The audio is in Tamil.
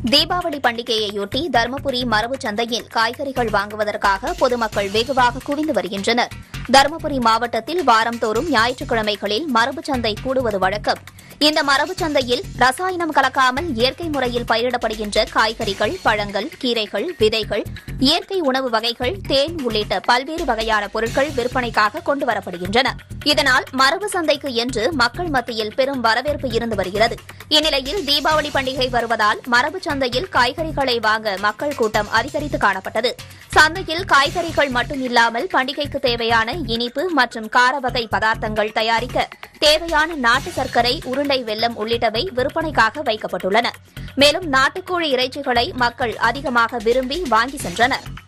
தீபாவளி பண்டிகையையொட்டி தருமபுரி மரபு சந்தையில் காய்கறிகள் வாங்குவதற்காக பொதுமக்கள் வெகுவாக குவிந்து வருகின்றனர் தருமபுரி மாவட்டத்தில் வாரந்தோறும் ஞாயிற்றுக்கிழமைகளில் மரபு சந்தை கூடுவது வழக்கம் இந்த மரபு சந்தையில் ரசாயனம் கலக்காமல் இயற்கை முறையில் பயிரிடப்படுகின்ற காய்கறிகள் பழங்கள் கீரைகள் விதைகள் இயற்கை உணவு வகைகள் தேன் உள்ளிட்ட பல்வேறு வகையான பொருட்கள் விற்பனைக்காக கொண்டுவரப்படுகின்றன இதனால் மரபு சந்தைக்கு என்று மக்கள் மத்தியில் பெரும் வரவேற்பு இருந்து வருகிறது இந்நிலையில் தீபாவளி பண்டிகை வருவதால் மரபு சந்தையில் காய்கறிகளை வாங்க மக்கள் கூட்டம் அதிகரித்து காணப்பட்டது சந்தையில் காய்கறிகள் மட்டும் இல்லாமல் பண்டிகைக்கு தேவையான இனிப்பு மற்றும் கார வகை பதார்த்தங்கள் தயாரிக்க தேவையான நாட்டு சர்க்கரை உருண்டை வெல்லம் உள்ளிட்டவை விற்பனைக்காக வைக்கப்பட்டுள்ளன மேலும் நாட்டுக்கோழி இறைச்சிகளை மக்கள் அதிகமாக விரும்பி வாங்கி சென்றனர்